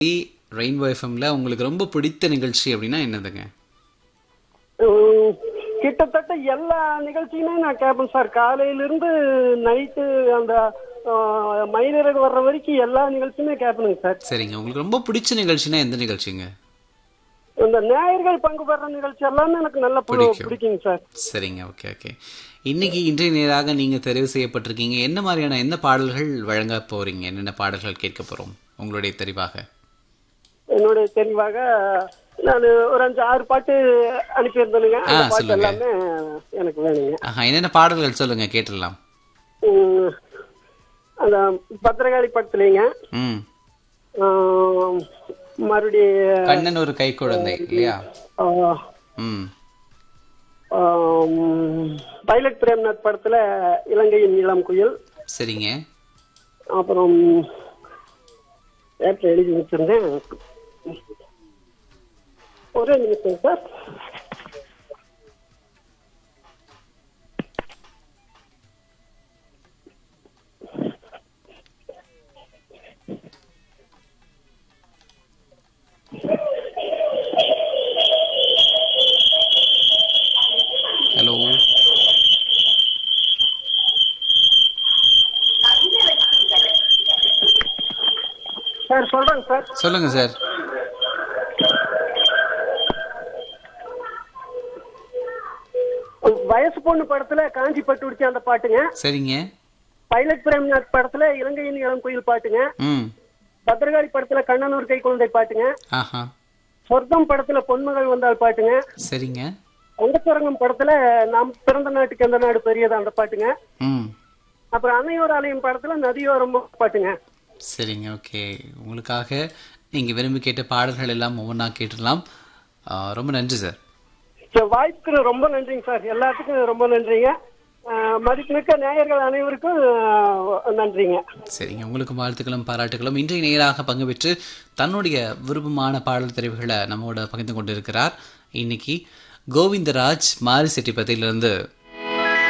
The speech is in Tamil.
ரெயின்போ எஃப்எம்ல உங்களுக்கு ரொம்ப பிடித்த நிகழ்ச்சி அப்படின்னா என்னதுங்க உம், கிட்டத்தட்ட எல்லா நிகழ்ச்சியுமே நான் கேட்பேன் சார் காலையிலிருந்து நைட்டு அந்த ஆஹ், மயிலிறகு வர்ற வரைக்கும் எல்லா நிகழ்ச்சியுமே கேட்பேனுங்க சார் சரிங்க உங்களுக்கு ரொம்ப பிடிச்ச நிகழ்ச்சினா எந்த நிகழ்ச்சிங்க இந்த நேயர்கள் பங்கு பெற நிகழ்ச்சி எல்லாமே எனக்கு நல்ல பு- பிடிக்கும். பிடிக்குங்க சார் சரிங்க ஓகே ஓகே இன்னைக்கு இன்றைய நேராக நீங்க தெரிவு செய்யப்பட்டிருக்கீங்க என்ன மாதிரியான என்ன பாடல்கள் வழங்க போறீங்க என்னென்ன பாடல்கள் கேட்க போறோம் உங்களுடைய தெரிவாக என்னுடைய தெரிவாக நான் ஒரு அஞ்சு ஆறு பாட்டு அனுப்பியிருந்தேனுங்க ஆ, அந்த பாட்டு சொல்லுங்க. எல்லாமே எனக்கு வேணுங்க ஆஹா என்னென்ன பாடல்கள் சொல்லுங்க கேட்டுடலாம் உம், அந்த பத்திரகாளி படத்துலங்க ம் மறுபடியும் கண்ணன் ஒரு கை குழந்தை இல்லையா ஆஹ், ம் ஆம், பைலட் பிரேம்நாத் படத்துல இலங்கையின் இளம் குயில் சரிங்க அப்புறம் ஏற்ற எழுதி வச்சிருந்தேன் ஒரே நிமிஷம் சார் ஹலோ சார் சொல்றேங்க சார் சொல்லுங்க சார் வயசு பொண்ணு படத்துல காஞ்சி பட்டு உடிச்ச அந்த பாட்டுங்க சரிங்க பைலட் பிரேம்நாத் படத்துல இலங்கையின் இளம் குயில் பாட்டுங்க ம் பத்திரகாளி படத்துல கண்ணனூர் கை குழந்தை பாட்டுங்க ஆஹா சொர்க்கம் படத்துல பொன்மகள் வந்தால் பாட்டுங்க சரிங்க அங்கச்சரங்கம் படத்துல நாம் பிறந்த நாட்டுக்கு எந்த நாடு பெரியது அந்த பாட்டுங்க ம் அப்புறம் அன்னையோர் ஆலயம் படத்துல நதியோரம் பாட்டுங்க சரிங்க ஓகே உங்களுக்காக நீங்கள் விரும்பி கேட்ட பாடல்கள் எல்லாம் ஒவ்வொன்றா கேட்டுடலாம் ஆ, ரொம்ப நன்றி சார் சரி, வாய்ப்புக்கு ரொம்ப நன்றிங்க சார் எல்லாத்துக்கும் ரொம்ப நன்றிங்க அஹ், மதிப்புமிக்க நேயர்கள் அனைவருக்கும் அஹ், நன்றிங்க சரிங்க உங்களுக்கு வாழ்த்துக்களும் பாராட்டுகளும் இன்றைய நேராக பங்கு பெற்று தன்னுடைய விருப்பமான பாடல் தெரிவுகளை நம்மோட பகிர்ந்து கொண்டிருக்கிறார் இன்னைக்கு கோவிந்தராஜ் மாரிசெட்டிப்பத்திலிருந்து